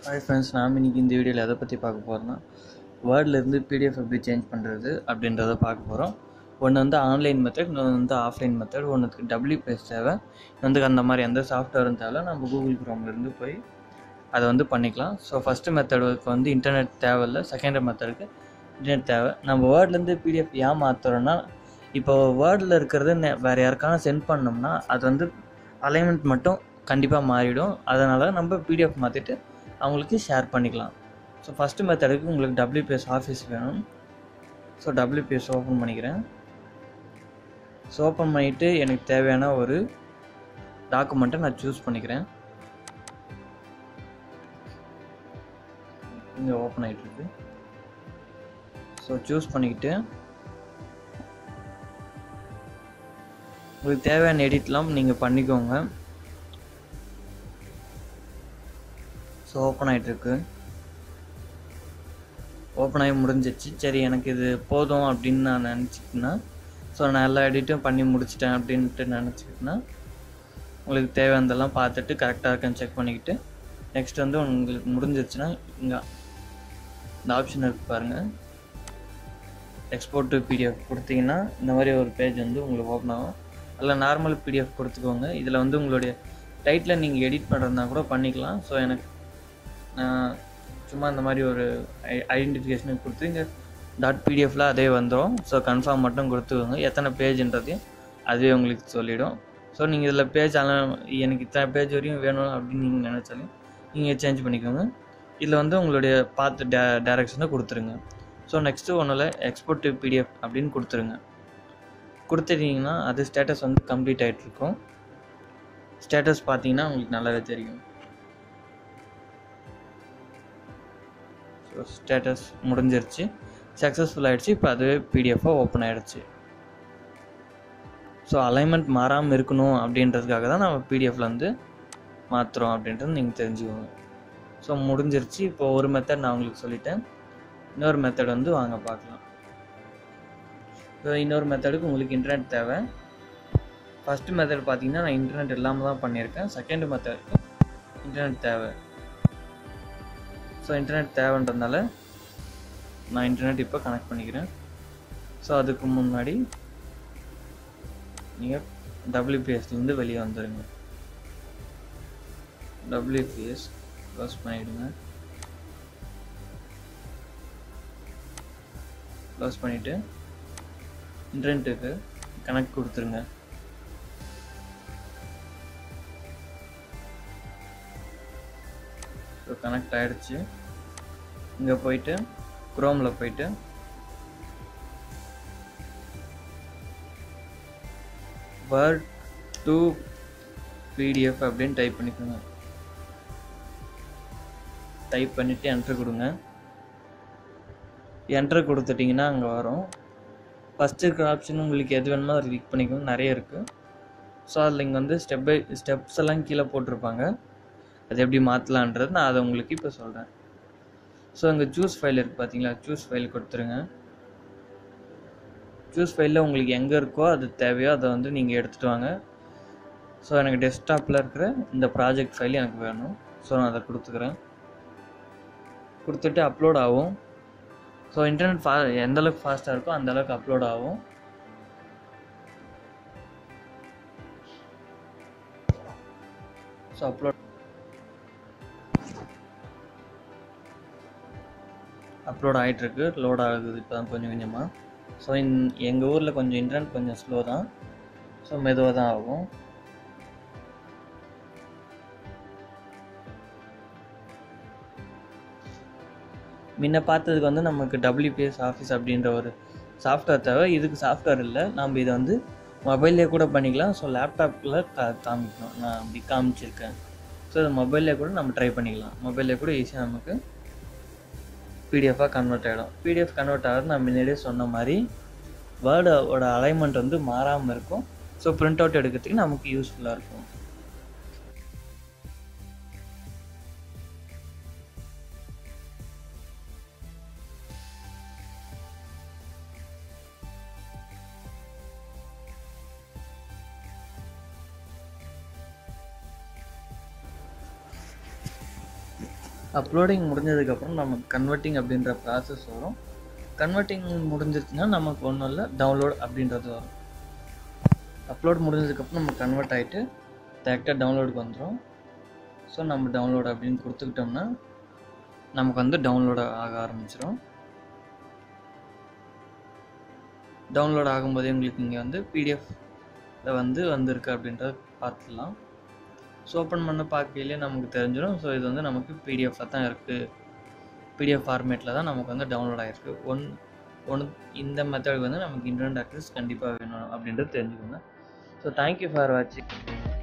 hi friends நாம் இன்னைக்கு இந்த வீடியோவில் எதை பற்றி பார்க்க போகிறோம்னா வேர்ட்லேருந்து பிடிஎஃப் எப்படி சேஞ்ச் பண்ணுறது அப்படின்றத பார்க்க போகிறோம் ஒன்று வந்து ஆன்லைன் மெத்தட் இன்னொன்று வந்து ஆஃப்லைன் மெத்தட் ஒன்றுக்கு டபிள்யூபிஎஸ் தேவை வந்து அந்த மாதிரி எந்த சாஃப்ட்வேரும் தேவை நம்ம கூகுள் குரோம்லேருந்து போய் அதை வந்து பண்ணிக்கலாம் ஸோ ஃபஸ்ட்டு மெத்தடுக்கு வந்து இன்டர்நெட் தேவையில்லை செகண்ட் மெத்தடுக்கு இன்டர்நெட் தேவை நம்ம வேர்ட்லேருந்து பிடிஎஃப் ஏன் மாற்றுறோன்னா இப்போ வேர்டில் இருக்கிறது நெ- வேறு யாருக்கான சென்ட் பண்ணோம்னா அது வந்து அலைன்மெண்ட் மட்டும் கண்டிப்பாக மாறிடும் அதனால் நம்ம பிடிஎஃப் மாற்றிட்டு அவங்களுக்கு ஷேர் பண்ணிக்கலாம் ஸோ ஃபஸ்ட்டு மெத்தடுக்கு உங்களுக்கு டபிள்யூபிஎஸ் ஆஃபீஸ் வேணும் ஸோ டபிள்யூபிஎஸ் ஓப்பன் பண்ணிக்கிறேன் ஸோ ஓப்பன் பண்ணிவிட்டு எனக்கு தேவையான ஒரு டாக்குமெண்ட்டை நான் சூஸ் பண்ணிக்கிறேன் இங்கே ஓப்பன் ஆகிட்டு இருக்கு ஸோ சூஸ் பண்ணிக்கிட்டு உங்களுக்கு தேவையான எடிட்லாம் நீங்கள் பண்ணிக்கோங்க ஸோ ஓப்பன் ஆகிட்டுருக்கு ஓப்பன் ஆகி முடிஞ்சிச்சு சரி எனக்கு இது போதும் அப்படின்னு நான் நினச்சிக்கிட்டேன்னா ஸோ நான் எல்லா எடிட்டும் பண்ணி முடிச்சிட்டேன் அப்படின்ட்டு நினச்சிக்கிட்டேன்னா உங்களுக்கு தேவையானதெல்லாம் பார்த்துட்டு கரெக்டாக இருக்கான்னு செக் பண்ணிக்கிட்டு நெக்ஸ்ட் வந்து உங்களுக்கு முடிஞ்சிருச்சுன்னா இங்கே இந்த ஆப்ஷன் இருக்கு பாருங்கள் எக்ஸ்போர்ட் டு பிடிஎஃப் கொடுத்தீங்கன்னா இந்த மாதிரி ஒரு பேஜ் வந்து உங்களுக்கு ஓப்பன் ஆகும் அதில் நார்மல் பிடிஎஃப் கொடுத்துக்கோங்க இதில் வந்து உங்களுடைய டைட்டில் நீங்கள் எடிட் பண்ணுறதுனா கூட பண்ணிக்கலாம் ஸோ எனக்கு நான் சும்மா இந்த மாதிரி ஒரு ஐடென்டிஃபிகேஷன் கொடுத்து இங்கே டாட் பிடிஎஃப்ல அதே வந்துடும் ஸோ கன்ஃபார்ம் மட்டும் கொடுத்துக்கோங்க எத்தனை பேஜ்ன்றதையும் அதுவே உங்களுக்கு சொல்லிடும் ஸோ நீங்கள் இதில் பேஜ் எனக்கு இத்தனை பேஜ் வரையும் வேணும் அப்படின்னு நீங்கள் நினச்சாலும் நீங்கள் சேஞ்ச் பண்ணிக்கோங்க இதில் வந்து உங்களுடைய பார்த்து டே டேரெக்ஷனை கொடுத்துருங்க ஸோ நெக்ஸ்ட்டு ஒன்றில் எக்ஸ்போர்ட் டு பிடிஎஃப் அப்படின்னு கொடுத்துருங்க கொடுத்துட்டீங்கன்னா அது ஸ்டேட்டஸ் வந்து கம்ப்ளீட் ஆகிட்டு இருக்கும் ஸ்டேட்டஸ் பார்த்தீங்கன்னா உங்களுக்கு நல்லாவே தெரியும் ஸோ ஸ்டேட்டஸ் முடிஞ்சிருச்சு சக்ஸஸ்ஃபுல் ஆகிடுச்சு இப்போ அதுவே பிடிஎஃபாக ஓப்பன் ஆகிடுச்சு ஸோ அலைன்மெண்ட் மாறாமல் இருக்கணும் அப்படின்றதுக்காக தான் நம்ம பிடிஎஃப்ல வந்து மாற்றுறோம் அப்படின்றது நீங்கள் தெரிஞ்சுக்கோங்க ஸோ முடிஞ்சிருச்சு இப்போ ஒரு மெத்தட் நான் உங்களுக்கு சொல்லிட்டேன் இன்னொரு மெத்தட் வந்து வாங்க பார்க்கலாம் ஸோ இன்னொரு மெத்தடுக்கு உங்களுக்கு இன்டர்நெட் தேவை ஃபஸ்ட்டு மெத்தட் பார்த்தீங்கன்னா நான் இன்டர்நெட் இல்லாமல் தான் பண்ணியிருக்கேன் செகண்ட் மெத்தடுக்கு இன்டர்நெட் தேவை ஸோ இன்டர்நெட் தேவைன்றதுனால நான் இன்டர்நெட் இப்போ கனெக்ட் பண்ணிக்கிறேன் ஸோ அதுக்கு முன்னாடி நீங்கள் டபிள்யூபிஎஸ்லேருந்து வெளியே வந்துடுங்க டபிள்யூபிஎஸ் க்ளோஸ் பண்ணிவிடுங்க க்ளோஸ் பண்ணிவிட்டு இன்டர்நெட்டுக்கு கனெக்ட் கொடுத்துருங்க ஸோ கனெக்ட் ஆகிடுச்சு இங்கே போயிட்டு குரோமில் போயிட்டு வேர்ட் டு பிடிஎஃப் அப்படின்னு டைப் பண்ணிக்கோங்க டைப் பண்ணிவிட்டு என்ட்ரு கொடுங்க என்ட்ரு கொடுத்துட்டிங்கன்னா அங்கே வரும் ஃபஸ்ட்டு இருக்கிற ஆப்ஷன் உங்களுக்கு எது வேணுமோ அதை கிளிக் பண்ணிக்கோங்க நிறைய இருக்குது ஸோ அதில் இங்கே வந்து ஸ்டெப் பை ஸ்டெப்ஸ் எல்லாம் கீழே போட்டிருப்பாங்க அது எப்படி மாற்றலான்றது நான் அதை உங்களுக்கு இப்போ சொல்கிறேன் ஸோ இங்கே சூஸ் ஃபைல் இருக்குது பார்த்தீங்களா சூஸ் ஃபைல் கொடுத்துருங்க சூஸ் ஃபைலில் உங்களுக்கு எங்கே இருக்கோ அது தேவையோ அதை வந்து நீங்கள் எடுத்துகிட்டு வாங்க ஸோ எனக்கு டெஸ்க்டாப்பில் இருக்கிற இந்த ப்ராஜெக்ட் ஃபைல் எனக்கு வேணும் ஸோ நான் அதை கொடுத்துக்கிறேன் கொடுத்துட்டு அப்லோட் ஆகும் ஸோ இன்டர்நெட் ஃபா எந்த அளவுக்கு ஃபாஸ்ட்டாக இருக்கோ அந்த அளவுக்கு அப்லோட் ஆகும் ஸோ அப்லோட் அப்லோட் ஆகிட்டுருக்கு லோட் ஆகுது இப்போ தான் கொஞ்சம் கொஞ்சமாக ஸோ இன் எங்கள் ஊரில் கொஞ்சம் இன்டர்நெட் கொஞ்சம் ஸ்லோ தான் ஸோ மெதுவாக தான் ஆகும் முன்ன பார்த்ததுக்கு வந்து நமக்கு டபிள்யூபிஎஸ் ஆஃபீஸ் அப்படின்ற ஒரு சாஃப்ட்வேர் தேவை இதுக்கு சாஃப்ட்வேர் இல்லை நம்ம இதை வந்து மொபைல்லே கூட பண்ணிக்கலாம் ஸோ லேப்டாப்பில் கா காமிக்கணும் நான் அப்படி காமிச்சிருக்கேன் ஸோ இது மொபைல்லே கூட நம்ம ட்ரை பண்ணிக்கலாம் மொபைல்லே கூட ஈஸியாக நமக்கு பிடிஎஃபாக கன்வெர்ட் ஆகிடும் பிடிஎஃப் கன்வெர்ட் ஆகிறது நான் முன்னாடியே சொன்ன மாதிரி வேர்டோட அலைன்மெண்ட் வந்து மாறாமல் இருக்கும் ஸோ பிரிண்ட் அவுட் எடுக்கிறதுக்கு நமக்கு யூஸ்ஃபுல்லாக இருக்கும் அப்லோடிங் முடிஞ்சதுக்கப்புறம் நமக்கு கன்வெர்ட்டிங் அப்படின்ற ப்ராசஸ் வரும் கன்வெர்ட்டிங் முடிஞ்சிருச்சுன்னா நமக்கு ஒன்றும் இல்லை டவுன்லோட் அப்படின்றது வரும் அப்லோட் முடிஞ்சதுக்கப்புறம் நம்ம கன்வெர்ட் ஆகிட்டு டேரெக்டாக டவுன்லோடுக்கு வந்துடும் ஸோ நம்ம டவுன்லோட் அப்படின்னு கொடுத்துக்கிட்டோம்னா நமக்கு வந்து டவுன்லோட் ஆக ஆரம்பிச்சிடும் டவுன்லோட் ஆகும்போதே உங்களுக்கு இங்கே வந்து பிடிஎஃப்ல வந்து வந்திருக்கு அப்படின்றத பார்த்துக்கலாம் ஸோ ஓப்பன் பண்ண பார்க்கையிலே நமக்கு தெரிஞ்சிடும் ஸோ இது வந்து நமக்கு பிடிஎஃபாக தான் இருக்குது பிடிஎஃப் ஃபார்மேட்டில் தான் நமக்கு வந்து டவுன்லோட் ஆகிருக்கு ஒன் ஒன்று இந்த மெத்தடுக்கு வந்து நமக்கு இன்டர்நெட் அக்சஸ் கண்டிப்பாக வேணும் அப்படின்றது தெரிஞ்சுக்கோங்க ஸோ தேங்க்யூ ஃபார் வாட்சிங்